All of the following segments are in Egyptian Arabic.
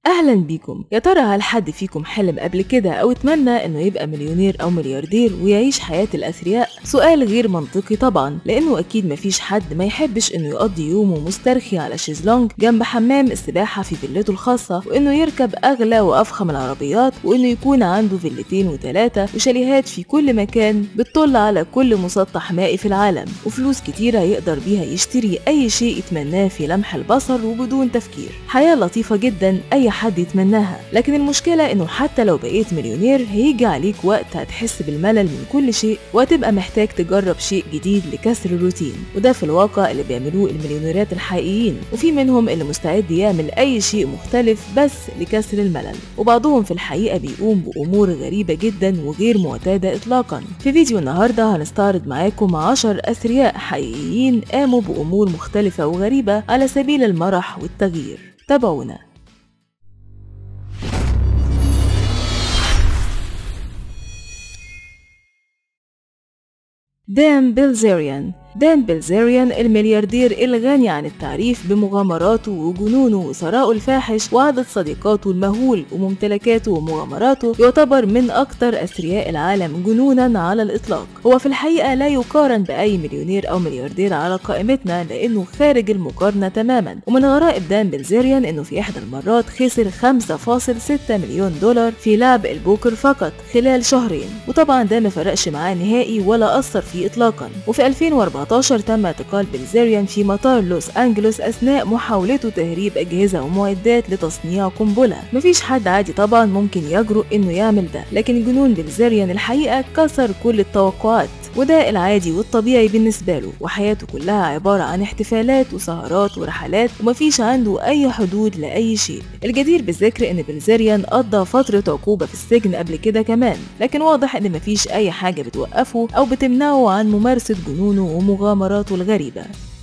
اهلا بيكم يا ترى هل حد فيكم حلم قبل كده او اتمنى انه يبقى مليونير او ملياردير ويعيش حياة الاثرياء سؤال غير منطقي طبعا لانه اكيد مفيش حد ما يحبش انه يقضي يومه مسترخي على شيزلونج جنب حمام السباحة في فيلته الخاصة وانه يركب اغلى وافخم العربيات وانه يكون عنده فيلتين وثلاثة وشاليهات في كل مكان بتطل على كل مسطح مائي في العالم وفلوس كتيرة يقدر بيها يشتري اي شيء يتمناه في لمح البصر وبدون تفكير حياة لطيفة جدا اي حد يتمناها لكن المشكلة انه حتى لو بقيت مليونير هيجي عليك وقت هتحس بالملل من كل شيء وهتبقى محتاج تجرب شيء جديد لكسر الروتين وده في الواقع اللي بيعملوه المليونيرات الحقيقيين وفي منهم اللي مستعد يعمل اي شيء مختلف بس لكسر الملل وبعضهم في الحقيقة بيقوم بأمور غريبة جدا وغير معتادة إطلاقا في فيديو النهاردة هنستعرض معاكم 10 أثرياء حقيقيين قاموا بأمور مختلفة وغريبة على سبيل المرح والتغيير تابعونا دان بيلزيريان دان بيلزيريان الملياردير الغني عن التعريف بمغامراته وجنونه وثراءه الفاحش وعدد صديقاته المهول وممتلكاته ومغامراته يعتبر من أكثر أثرياء العالم جنونا على الإطلاق هو في الحقيقة لا يقارن بأي مليونير أو ملياردير على قائمتنا لأنه خارج المقارنة تماما ومن غرائب دان بيلزيريان أنه في إحدى المرات خسر 5.6 مليون دولار في لعب البوكر فقط خلال شهرين وطبعا ده ما فرقش معاه نهائي ولا أثر فيه إطلاقا وفي 2014 2014 تم اعتقال بلزيريان في مطار لوس أنجلوس أثناء محاولته تهريب أجهزة ومعدات لتصنيع قنبلة مفيش حد عادي طبعا ممكن يجرؤ إنه يعمل ده لكن جنون بلزيريان الحقيقة كسر كل التوقعات وده العادي والطبيعي بالنسبة له وحياته كلها عبارة عن احتفالات وسهرات ورحلات ومفيش عنده أي حدود لأي شيء الجدير بالذكر إن بلزيريان قضى فترة عقوبة في السجن قبل كده كمان لكن واضح إن مفيش أي حاجة بتوقفه أو بتمنعه عن ممارسة جنونه ومغامراته الغريبة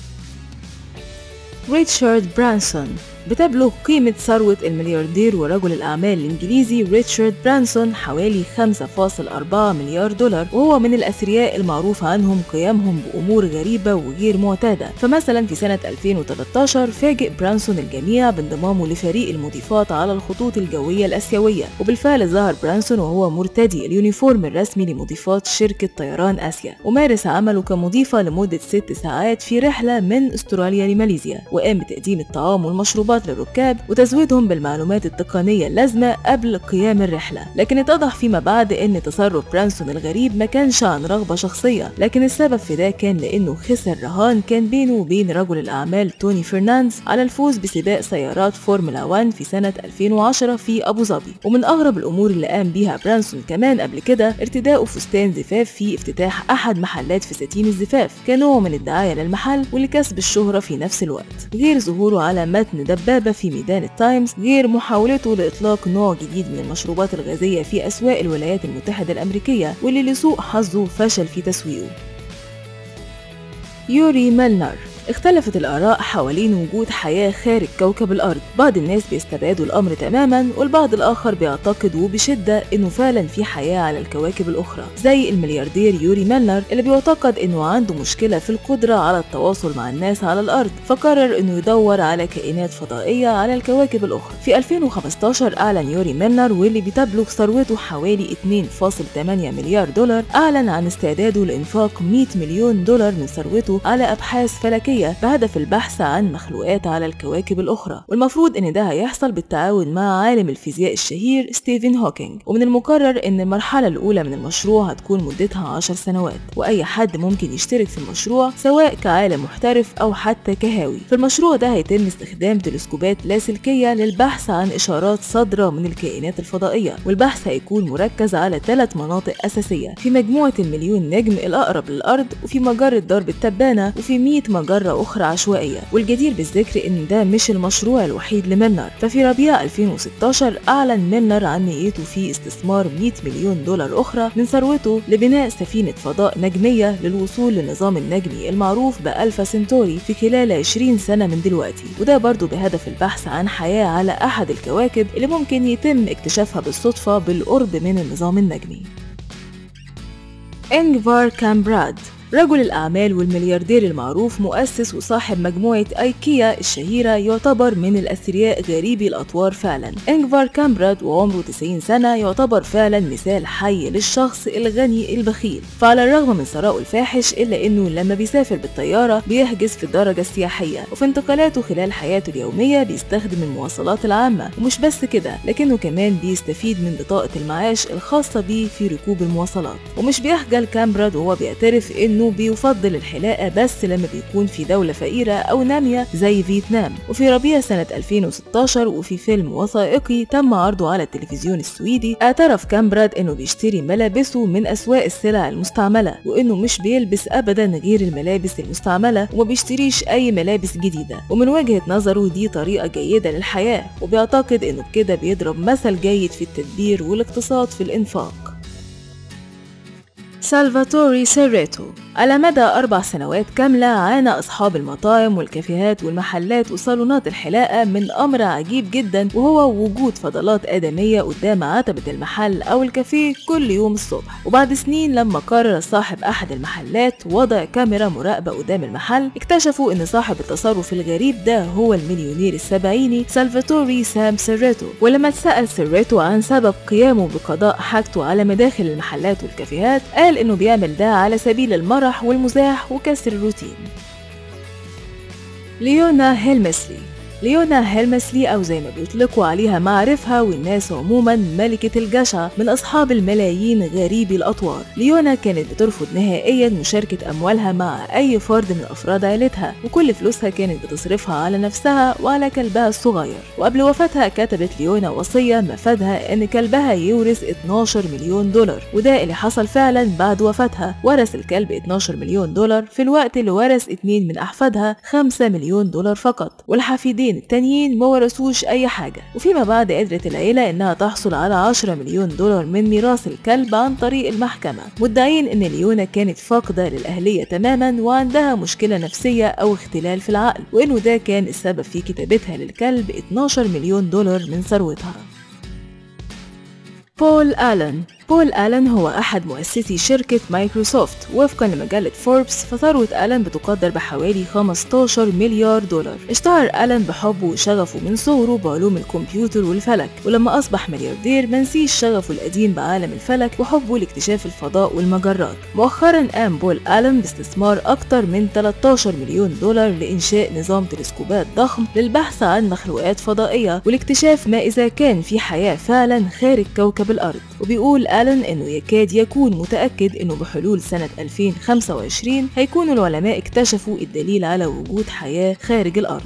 ريتشارد برانسون بتبلغ قيمة ثروة الملياردير ورجل الأعمال الإنجليزي ريتشارد برانسون حوالي 5.4 مليار دولار وهو من الأثرياء المعروف عنهم قيامهم بأمور غريبة وغير معتادة فمثلا في سنة 2013 فاجئ برانسون الجميع بانضمامه لفريق المضيفات على الخطوط الجوية الآسيوية وبالفعل ظهر برانسون وهو مرتدي اليونيفورم الرسمي لمضيفات شركة طيران آسيا ومارس عمله كمضيفة لمدة ست ساعات في رحلة من أستراليا لماليزيا وقام بتقديم الطعام والمشروبات للركاب وتزويدهم بالمعلومات التقنية اللازمة قبل قيام الرحلة لكن اتضح فيما بعد ان تصرف برانسون الغريب ما كانش عن رغبة شخصية لكن السبب في ده كان لانه خسر رهان كان بينه وبين رجل الاعمال توني فرناندز على الفوز بسباق سيارات فورمولا 1 في سنة 2010 في ابو ظبي ومن اغرب الامور اللي قام بيها برانسون كمان قبل كده ارتداؤه فستان زفاف في افتتاح احد محلات فساتين الزفاف كنوع من الدعاية للمحل ولكسب الشهرة في نفس الوقت غير ظهوره على متن دبابة في ميدان التايمز غير محاولته لإطلاق نوع جديد من المشروبات الغازية في أسواق الولايات المتحدة الأمريكية واللي لسوء حظه فشل في تسويقه يوري ميلنر اختلفت الآراء حوالين وجود حياة خارج كوكب الأرض بعض الناس بيستبعدوا الأمر تماما والبعض الآخر بيعتقد وبشدة إنه فعلا في حياة على الكواكب الأخرى زي الملياردير يوري ميلنر اللي بيعتقد إنه عنده مشكلة في القدرة على التواصل مع الناس على الأرض فقرر إنه يدور على كائنات فضائية على الكواكب الأخرى في 2015 أعلن يوري ميلنر واللي بتبلغ ثروته حوالي 2.8 مليار دولار أعلن عن استعداده لإنفاق 100 مليون دولار من ثروته على أبحاث فلكية بهدف البحث عن مخلوقات على الكواكب الأخرى والمفروض إن ده هيحصل بالتعاون مع عالم الفيزياء الشهير ستيفن هوكينج ومن المقرر إن المرحلة الأولى من المشروع هتكون مدتها 10 سنوات وأي حد ممكن يشترك في المشروع سواء كعالم محترف أو حتى كهاوي في المشروع ده هيتم استخدام تلسكوبات لاسلكية للبحث عن إشارات صادرة من الكائنات الفضائية والبحث هيكون مركز على ثلاث مناطق أساسية في مجموعة المليون نجم الأقرب للأرض وفي مجرة درب التبانة وفي 100 مجرة أخرى عشوائية والجدير بالذكر إن ده مش المشروع الوحيد لميلنر ففي ربيع 2016 أعلن ميلنر عن نيته في استثمار 100 مليون دولار أخرى من ثروته لبناء سفينة فضاء نجمية للوصول للنظام النجمي المعروف بألفا سنتوري في خلال 20 سنة من دلوقتي وده برضه بهدف البحث عن حياة على أحد الكواكب اللي ممكن يتم اكتشافها بالصدفة بالقرب من النظام النجمي إنجفار كامبراد رجل الأعمال والملياردير المعروف مؤسس وصاحب مجموعة أيكيا الشهيرة يعتبر من الأثرياء غريبي الأطوار فعلا إنجفار كامبراد وعمره 90 سنة يعتبر فعلا مثال حي للشخص الغني البخيل فعلى الرغم من ثرائه الفاحش إلا إنه لما بيسافر بالطيارة بيحجز في الدرجة السياحية وفي انتقالاته خلال حياته اليومية بيستخدم المواصلات العامة ومش بس كده لكنه كمان بيستفيد من بطاقة المعاش الخاصة بيه في ركوب المواصلات ومش بيخجل كامبراد وهو بيعترف إنه بيفضل الحلاقة بس لما بيكون في دولة فقيرة أو نامية زي فيتنام وفي ربيع سنة 2016 وفي فيلم وثائقي تم عرضه على التلفزيون السويدي اعترف كامبراد إنه بيشتري ملابسه من أسواق السلع المستعملة وإنه مش بيلبس أبدا غير الملابس المستعملة وما بيشتريش أي ملابس جديدة ومن وجهة نظره دي طريقة جيدة للحياة وبيعتقد إنه بكده بيضرب مثل جيد في التدبير والاقتصاد في الإنفاق سالفاتوري سيريتو على مدى أربع سنوات كاملة عانى أصحاب المطاعم والكافيهات والمحلات وصالونات الحلاقة من أمر عجيب جدا وهو وجود فضلات آدمية قدام عتبة المحل أو الكافيه كل يوم الصبح وبعد سنين لما قرر صاحب أحد المحلات وضع كاميرا مراقبة قدام المحل اكتشفوا إن صاحب التصرف الغريب ده هو المليونير السبعيني سالفاتوري سام سيريتو ولما اتسأل سيريتو عن سبب قيامه بقضاء حاجته على مداخل المحلات والكافيهات قال إنه بيعمل ده على سبيل المرح والمزاح وكسر الروتين ليونا هيلمسلي ليونا هيلمسلي أو زي ما بيطلقوا عليها معرفها والناس عموما ملكة الجشع من أصحاب الملايين غريبي الأطوار ليونا كانت بترفض نهائيا مشاركة أموالها مع أي فرد من أفراد عيلتها وكل فلوسها كانت بتصرفها على نفسها وعلى كلبها الصغير وقبل وفاتها كتبت ليونا وصية مفادها إن كلبها يورث 12 مليون دولار وده اللي حصل فعلا بعد وفاتها ورث الكلب 12 مليون دولار في الوقت اللي ورث اتنين من أحفادها 5 مليون دولار فقط والحفيدين التانيين ما ورثوش أي حاجة وفيما بعد قدرت العيلة إنها تحصل على 10 مليون دولار من ميراث الكلب عن طريق المحكمة مدعين إن ليونا كانت فاقدة للأهلية تماما وعندها مشكلة نفسية أو اختلال في العقل وإنه ده كان السبب في كتابتها للكلب 12 مليون دولار من ثروتها بول آلن بول آلن هو أحد مؤسسي شركة مايكروسوفت وفقا لمجلة فوربس فثروة آلن بتقدر بحوالي 15 مليار دولار اشتهر آلن بحبه وشغفه من صغره بعلوم الكمبيوتر والفلك ولما أصبح ملياردير منسيش شغفه القديم بعالم الفلك وحبه لاكتشاف الفضاء والمجرات مؤخرا قام بول آلن باستثمار أكتر من 13 مليون دولار لإنشاء نظام تلسكوبات ضخم للبحث عن مخلوقات فضائية والاكتشاف ما إذا كان في حياة فعلا خارج كوكب الأرض وبيقول آلن إنه يكاد يكون متأكد إنه بحلول سنة 2025 هيكون العلماء اكتشفوا الدليل على وجود حياة خارج الأرض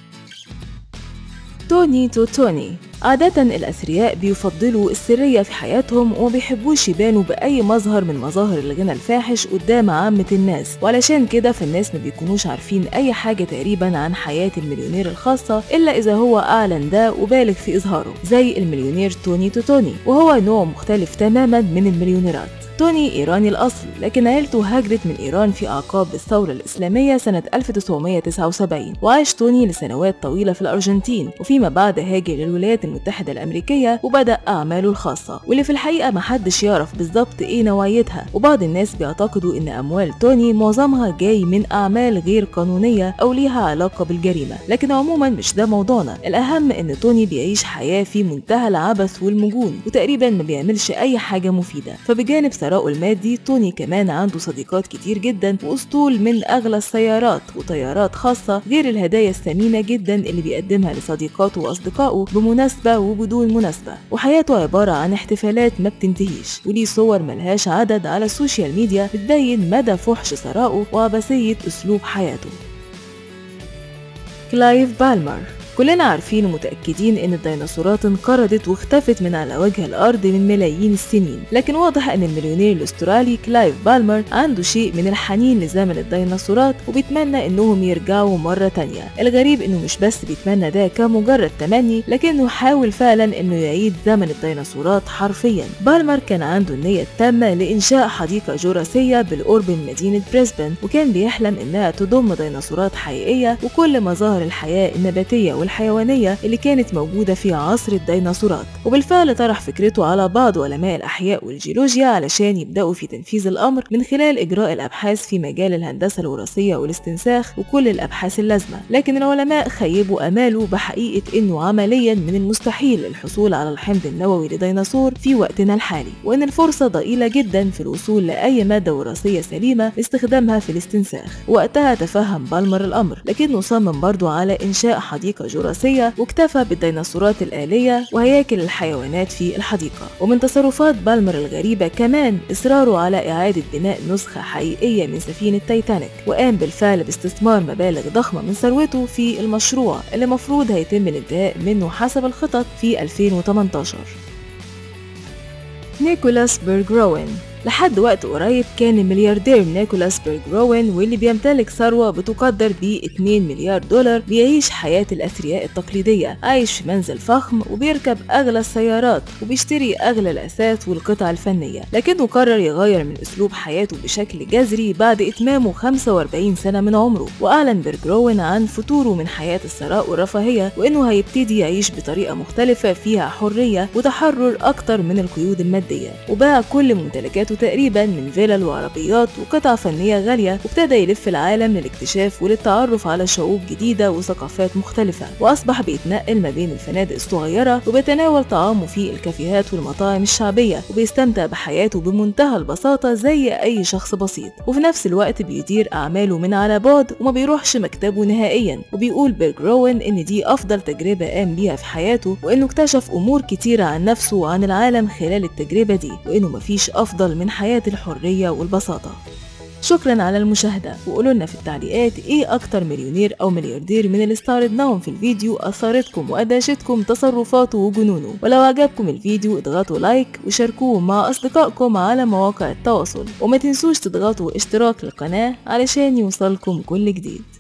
توني توتوني عادة الأثرياء بيفضلوا السرية في حياتهم وما بيحبوش يبانوا بأي مظهر من مظاهر الغنى الفاحش قدام عامة الناس وعلشان كده فالناس ما بيكونوش عارفين أي حاجة تقريبا عن حياة المليونير الخاصة إلا إذا هو أعلن ده وبالغ في إظهاره زي المليونير توني توتوني وهو نوع مختلف تماما من المليونيرات توني إيراني الأصل لكن عيلته هاجرت من إيران في أعقاب الثورة الإسلامية سنة 1979 وعاش توني لسنوات طويلة في الأرجنتين وفيما بعد هاجر للولايات المتحدة الأمريكية وبدأ أعماله الخاصة واللي في الحقيقة محدش يعرف بالظبط إيه نوعيتها وبعض الناس بيعتقدوا إن أموال توني معظمها جاي من أعمال غير قانونية أو ليها علاقة بالجريمة لكن عموما مش ده موضوعنا الأهم إن توني بيعيش حياة في منتهى العبث والمجون وتقريبا ما بيعملش أي حاجة مفيدة فبجانب ثراءه المادي توني كمان عنده صديقات كتير جدا وأسطول من أغلى السيارات وطيارات خاصة غير الهدايا الثمينة جدا اللي بيقدمها لصديقاته وأصدقائه بمناسبة وبدون مناسبة وحياته عبارة عن احتفالات ما بتنتهيش وليه صور ملهاش عدد على السوشيال ميديا بتبين مدى فحش ثرائه وعبثية أسلوب حياته كلايف بالمر كلنا عارفين ومتأكدين إن الديناصورات انقرضت واختفت من على وجه الأرض من ملايين السنين، لكن واضح إن المليونير الأسترالي كلايف بالمر عنده شيء من الحنين لزمن الديناصورات وبيتمنى إنهم يرجعوا مرة تانية، الغريب إنه مش بس بيتمنى ده كمجرد تمني، لكنه حاول فعلا إنه يعيد زمن الديناصورات حرفيا. بالمر كان عنده النية التامة لإنشاء حديقة جراسية بالقرب من مدينة بريسبن، وكان بيحلم إنها تضم ديناصورات حقيقية وكل مظاهر الحياة النباتية الحيوانية اللي كانت موجودة في عصر الديناصورات وبالفعل طرح فكرته على بعض علماء الأحياء والجيولوجيا علشان يبدأوا في تنفيذ الأمر من خلال إجراء الأبحاث في مجال الهندسة الوراثية والاستنساخ وكل الأبحاث اللازمة لكن العلماء خيبوا أماله بحقيقة إنه عمليا من المستحيل الحصول على الحمض النووي لديناصور في وقتنا الحالي وإن الفرصة ضئيلة جدا في الوصول لأي مادة وراثية سليمة لاستخدامها في الاستنساخ وقتها تفهم بالمر الأمر لكنه صمم برضه على إنشاء حديقة جراثية واكتفى بالديناصورات الآلية وهياكل الحيوانات في الحديقة ومن تصرفات بالمر الغريبة كمان إصراره على إعادة بناء نسخة حقيقية من سفينة تايتانيك وقام بالفعل باستثمار مبالغ ضخمة من ثروته في المشروع اللي مفروض هيتم الانتهاء منه حسب الخطط في 2018 نيكولاس بيرجروين لحد وقت قريب كان الملياردير نيكولاس بيرجروين واللي بيمتلك ثروة بتقدر ب 2 مليار دولار بيعيش حياة الأثرياء التقليدية عايش في منزل فخم وبيركب أغلى السيارات وبيشتري أغلى الأثاث والقطع الفنية لكنه قرر يغير من أسلوب حياته بشكل جذري بعد إتمامه 45 سنة من عمره وأعلن بيرجروين عن فتوره من حياة الثراء والرفاهية وإنه هيبتدي يعيش بطريقة مختلفة فيها حرية وتحرر أكتر من القيود المادية وباع كل ممتلكاته حياته تقريبا من فيلل وعربيات وقطع فنية غالية وابتدى يلف العالم للاكتشاف وللتعرف على شعوب جديدة وثقافات مختلفة وأصبح بيتنقل ما بين الفنادق الصغيرة وبيتناول طعامه في الكافيهات والمطاعم الشعبية وبيستمتع بحياته بمنتهى البساطة زي أي شخص بسيط وفي نفس الوقت بيدير أعماله من على بعد وما بيروحش مكتبه نهائيا وبيقول بيرجروين إن دي أفضل تجربة قام بيها في حياته وإنه اكتشف أمور كتيرة عن نفسه وعن العالم خلال التجربة دي وإنه مفيش أفضل من حياة الحرية والبساطة شكرا على المشاهدة وقولوا لنا في التعليقات ايه اكتر مليونير او ملياردير من اللي استعرضناهم في الفيديو اثارتكم وادهشتكم تصرفاته وجنونه ولو عجبكم الفيديو اضغطوا لايك وشاركوه مع اصدقائكم على مواقع التواصل وما تنسوش تضغطوا اشتراك للقناة علشان يوصلكم كل جديد